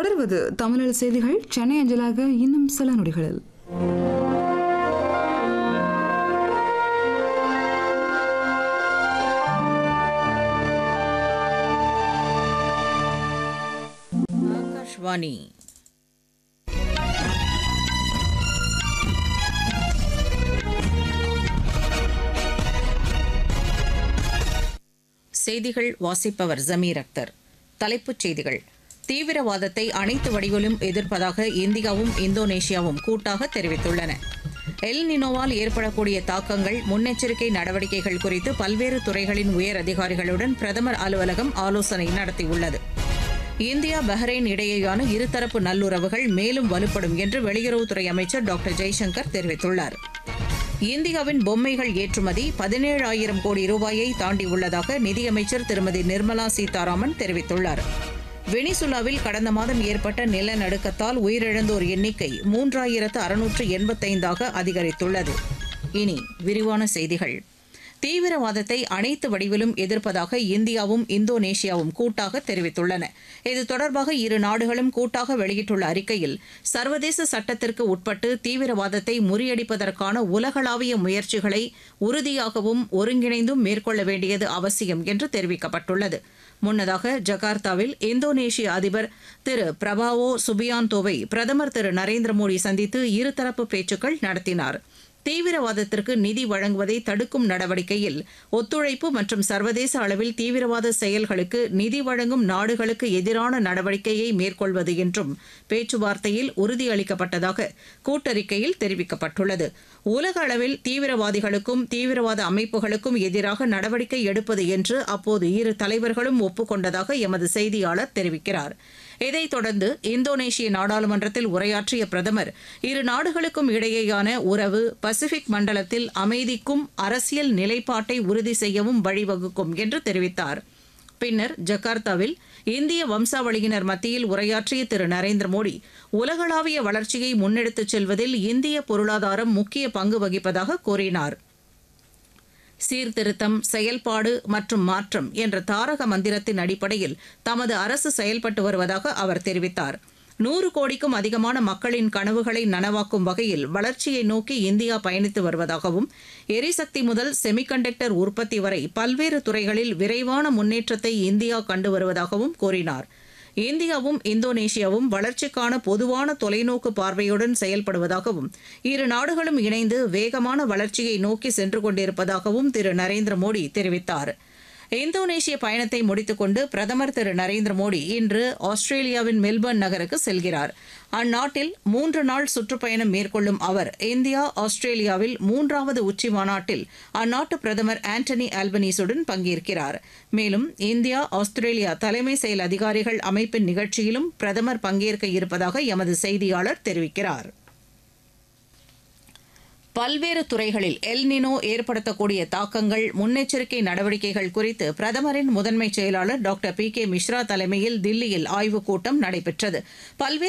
தொடர்வது தமிழர் செய்திகள் சென்னை அஞ்சலாக இன்னும் சில நொடிகளில் ஆகாஷ்வாணி செய்திகள் வாசிப்பவர் ஜமீர் அக்தர் தலைப்புச் செய்திகள் தீவிரவாதத்தை அனைத்து வடிவிலும் எதிர்ப்பதாக இந்தியாவும் இந்தோனேஷியாவும் கூட்டாக தெரிவித்துள்ளன எல் நினோவால் ஏற்படக்கூடிய தாக்கங்கள் முன்னெச்சரிக்கை நடவடிக்கைகள் குறித்து பல்வேறு துறைகளின் உயர் அதிகாரிகளுடன் பிரதமர் அலுவலகம் ஆலோசனை நடத்தியுள்ளது இந்தியா பஹ்ரைன் இடையேயான இருதரப்பு நல்லுறவுகள் மேலும் வலுப்படும் என்று வெளியுறவுத்துறை அமைச்சர் டாக்டர் ஜெய்சங்கர் தெரிவித்துள்ளார் இந்தியாவின் பொம்மைகள் ஏற்றுமதி பதினேழாயிரம் கோடி ரூபாயை தாண்டியுள்ளதாக நிதியமைச்சர் திருமதி நிர்மலா சீதாராமன் தெரிவித்துள்ளார் வெனிசுலாவில் கடந்த மாதம் ஏற்பட்ட நிலநடுக்கத்தால் உயிரிழந்தோர் எண்ணிக்கை மூன்றாயிரத்து அறுநூற்று எண்பத்தைந்தாக அதிகரித்துள்ளது இனி விரிவான செய்திகள் தீவிரவாதத்தை அனைத்து வடிவிலும் எதிர்ப்பதாக இந்தியாவும் இந்தோனேஷியாவும் கூட்டாக தெரிவித்துள்ளன இது தொடர்பாக இரு நாடுகளும் கூட்டாக வெளியிட்டுள்ள அறிக்கையில் சர்வதேச சட்டத்திற்கு உட்பட்டு தீவிரவாதத்தை முறியடிப்பதற்கான உலகளாவிய முயற்சிகளை உறுதியாகவும் ஒருங்கிணைந்தும் மேற்கொள்ள வேண்டியது அவசியம் என்று தெரிவிக்கப்பட்டுள்ளது முன்னதாக ஜகார்த்தாவில் இந்தோனேஷிய அதிபர் திரு பிரபாவோ சுபியாந்தோவை பிரதமர் திரு நரேந்திர மோடி சந்தித்து இருதரப்பு பேச்சுக்கள் நடத்தினார் தீவிரவாதத்திற்கு நிதி வழங்குவதை தடுக்கும் நடவடிக்கையில் ஒத்துழைப்பு மற்றும் சர்வதேச அளவில் தீவிரவாத செயல்களுக்கு நிதி வழங்கும் நாடுகளுக்கு எதிரான நடவடிக்கையை மேற்கொள்வது என்றும் பேச்சுவார்த்தையில் உறுதியளிக்கப்பட்டதாக கூட்டறிக்கையில் தெரிவிக்கப்பட்டுள்ளது உலக அளவில் தீவிரவாதிகளுக்கும் தீவிரவாத அமைப்புகளுக்கும் எதிராக நடவடிக்கை எடுப்பது என்று அப்போது இரு தலைவர்களும் ஒப்புக்கொண்டதாக எமது செய்தியாளர் தெரிவிக்கிறார் இதைத் தொடர்ந்து இந்தோனேஷிய நாடாளுமன்றத்தில் உரையாற்றிய பிரதமர் இரு நாடுகளுக்கும் இடையேயான உறவு பசிபிக் மண்டலத்தில் அமைதிக்கும் அரசியல் நிலைப்பாட்டை உறுதி செய்யவும் வழிவகுக்கும் என்று தெரிவித்தார் பின்னர் ஜகார்த்தாவில் இந்திய வம்சாவளியினர் மத்தியில் உரையாற்றிய திரு நரேந்திர மோடி உலகளாவிய வளர்ச்சியை முன்னெடுத்துச் செல்வதில் இந்திய பொருளாதாரம் முக்கிய பங்கு வகிப்பதாக கூறினார் சீர்திருத்தம் செயல்பாடு மற்றும் மாற்றம் என்ற தாரக மந்திரத்தின் அடிப்படையில் தமது அரசு செயல்பட்டு வருவதாக அவர் தெரிவித்தார் நூறு கோடிக்கும் அதிகமான மக்களின் கனவுகளை நனவாக்கும் வகையில் வளர்ச்சியை நோக்கி இந்தியா பயணித்து வருவதாகவும் எரிசக்தி முதல் செமிகண்டக்டர் உற்பத்தி வரை பல்வேறு துறைகளில் விரைவான முன்னேற்றத்தை இந்தியா கண்டு வருவதாகவும் கூறினார் இந்தியாவும் இந்தோனேஷியாவும் வளர்ச்சிக்கான பொதுவான தொலைநோக்கு பார்வையுடன் செயல்படுவதாகவும் இரு நாடுகளும் இணைந்து வேகமான வளர்ச்சியை நோக்கி சென்று கொண்டிருப்பதாகவும் திரு நரேந்திர மோடி தெரிவித்தார் இந்தோனேஷிய பயணத்தை முடித்துக்கொண்டு பிரதமர் திரு நரேந்திர மோடி இன்று ஆஸ்திரேலியாவின் மெல்பர்ன் நகருக்கு செல்கிறார் அந்நாட்டில் மூன்று நாள் சுற்றுப்பயணம் மேற்கொள்ளும் அவர் இந்தியா ஆஸ்திரேலியாவில் மூன்றாவது உச்சி மாநாட்டில் அந்நாட்டு பிரதமர் ஆண்டனி ஆல்பனீஸுடன் பங்கேற்கிறார் மேலும் இந்தியா ஆஸ்திரேலியா தலைமை செயல் அதிகாரிகள் அமைப்பின் நிகழ்ச்சியிலும் பிரதமர் பங்கேற்க இருப்பதாக எமது செய்தியாளர் தெரிவிக்கிறார் பல்வேறு துறைகளில் எல்னினோ ஏற்படுத்தக்கூடிய தாக்கங்கள் முன்னெச்சரிக்கை நடவடிக்கைகள் குறித்து பிரதமரின் முதன்மை செயலாளர் டாக்டர் பி கே மிஸ்ரா தலைமையில் தில்லியில் ஆய்வுக் கூட்டம் நடைபெற்றது பல்வேறு